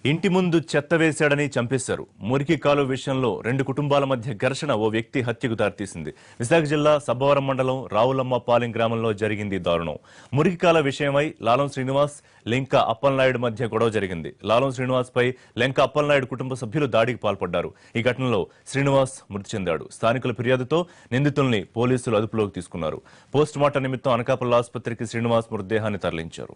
ఇంటి ముందు చెత్త వేశాడని చంపేశారు మురికి కాలు విషయంలో రెండు కుటుంబాల మధ్య ఘర్షణ ఓ వ్యక్తి హత్యకు దారితీసింది విశాఖ జిల్లా సబ్బవరం మండలం రావులమ్మ పాలెం గ్రామంలో జరిగింది ఈ దారుణం మురికి కాల విషయమై లాలం శ్రీనివాస్ లెంక అప్పలనాయుడు మధ్య గొడవ జరిగింది లాలం శ్రీనివాస్ పై లెంక అప్పలనాయుడు కుటుంబ సభ్యులు దాడికి పాల్పడ్డారు ఈ ఘటనలో శ్రీనివాస్ మృతి చెందాడు స్థానికుల ఫిర్యాదుతో నిందితుల్ని పోలీసులు అదుపులోకి తీసుకున్నారు పోస్ట్ మార్టం నిమిత్తం అనకాపల్లి ఆసుపత్రికి శ్రీనివాస్ మృతదేహాన్ని తరలించారు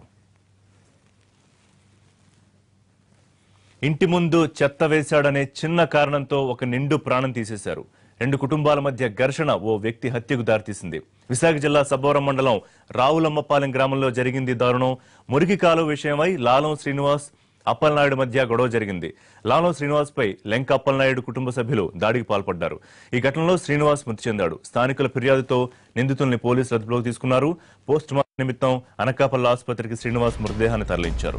ఇంటి ముందు చెత్త వేశాడనే చిన్న కారణంతో ఒక నిండు ప్రాణం తీసేశారు రెండు కుటుంబాల మధ్య ఘర్షణ ఓ వ్యక్తి హత్యకు దారితీసింది విశాఖ జిల్లా సబ్బవరం మండలం రావులమ్మపాలెం గ్రామంలో జరిగింది ఈ దారుణం మురికి కాలువ విషయమై లాలం శ్రీనివాస్ అప్పలనాయుడు మధ్య గొడవ జరిగింది లాలం శ్రీనివాస్ పై లెంక అప్పలనాయుడు కుటుంబ సభ్యులు దాడికి పాల్పడ్డారు ఈ ఘటనలో శ్రీనివాస్ మృతి చెందాడు స్థానికుల ఫిర్యాదుతో నిందితుల్ని పోలీసులు అదుపులోకి తీసుకున్నారు పోస్ట్ మార్టం నిమిత్తం అనకాపల్లి ఆసుపత్రికి శ్రీనివాస్ మృతదేహాన్ని తరలించారు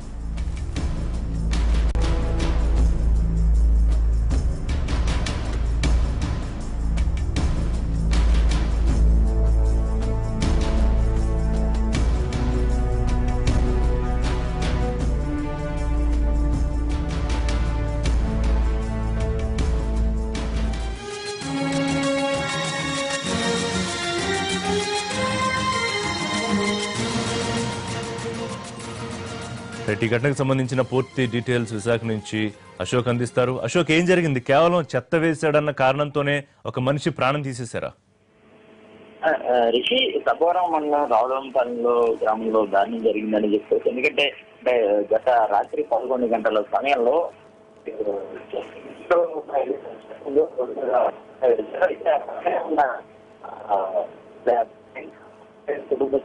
రైట్, ఈ ఘటనకు సంబంధించిన పూర్తి డీటెయిల్స్ విశాఖ నుంచి అశోక్ అందిస్తారు అశోక్ ఏం జరిగింది కేవలం చెత్త వేశాడన్న కారణంతోనే ఒక మనిషి ప్రాణం తీసేశారా ఆ, ఆ, రిషి సబ్బవరం మండలం రావులంపల్లిలో గ్రామంలో దారుణం జరిగిందని చెప్పేసి ఎందుకంటే అంటే గత రాత్రి పదకొండు గంటల సమయంలో కుటుంబ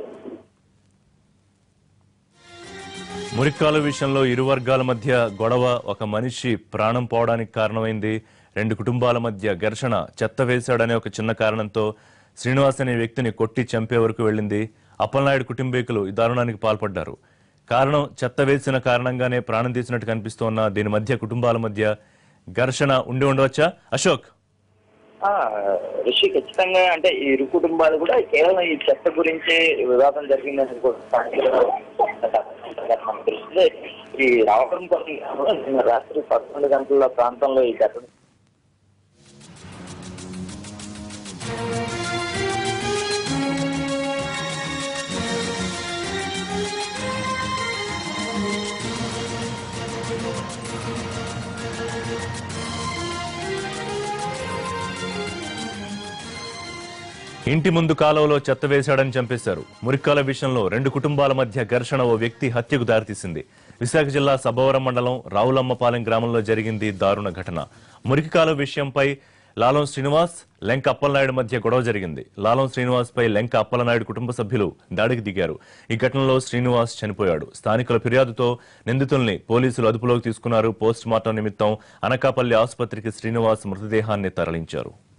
మురికాల విషయంలో ఇరు వర్గాల మధ్య గొడవ ఒక మనిషి ప్రాణం పోవడానికి కారణమైంది రెండు కుటుంబాల మధ్య ఘర్షణ చెత్త వేశాడనే ఒక చిన్న కారణంతో శ్రీనివాస్ అనే వ్యక్తిని కొట్టి చంపే వరకు వెళ్ళింది అప్పలనాయుడు కుటుంబీకులు ఈ దారుణానికి పాల్పడ్డారు కారణం చెత్త వేసిన కారణంగానే ప్రాణం తీసినట్టు కనిపిస్తోన్న దీని మధ్య కుటుంబాల మధ్య ఘర్షణ ఉండి ఉండవచ్చా అశోక్ ఆ, రిషి ఖచ్చితంగా అంటే ఈ ఇరు కుటుంబాలు కూడా కేవలం ఈ చెత్త గురించే వివాదం జరిగిందని కూడా స్థానికులు మనకు తెలుస్తుంది ఈ రావడం గ్రామంలో నిన్న రాత్రి పదకొండు గంటల ప్రాంతంలో ఈ ఘటన ఇంటి ముందు కాలువలో చెత్త వేశాడని చంపేశారు మురికాల విషయంలో రెండు కుటుంబాల మధ్య ఘర్షణ ఓ వ్యక్తి హత్యకు దారితీసింది విశాఖ జిల్లా సబ్బవరం మండలం రావులమ్మపాలెం గ్రామంలో జరిగింది ఈ దారుణ ఘటన మురికి కాలువ విషయంపై లాలం శ్రీనివాస్ లెంక అప్పలనాయుడు మధ్య గొడవ జరిగింది లాలం శ్రీనివాస్ పై లెంక అప్పలనాయుడు కుటుంబ సభ్యులు దాడికి దిగారు ఈ ఘటనలో శ్రీనివాస్ చనిపోయాడు స్థానికుల ఫిర్యాదుతో నిందితుల్ని పోలీసులు అదుపులోకి తీసుకున్నారు పోస్ట్ మార్టం నిమిత్తం అనకాపల్లి ఆసుపత్రికి శ్రీనివాస్ మృతదేహాన్ని తరలించారు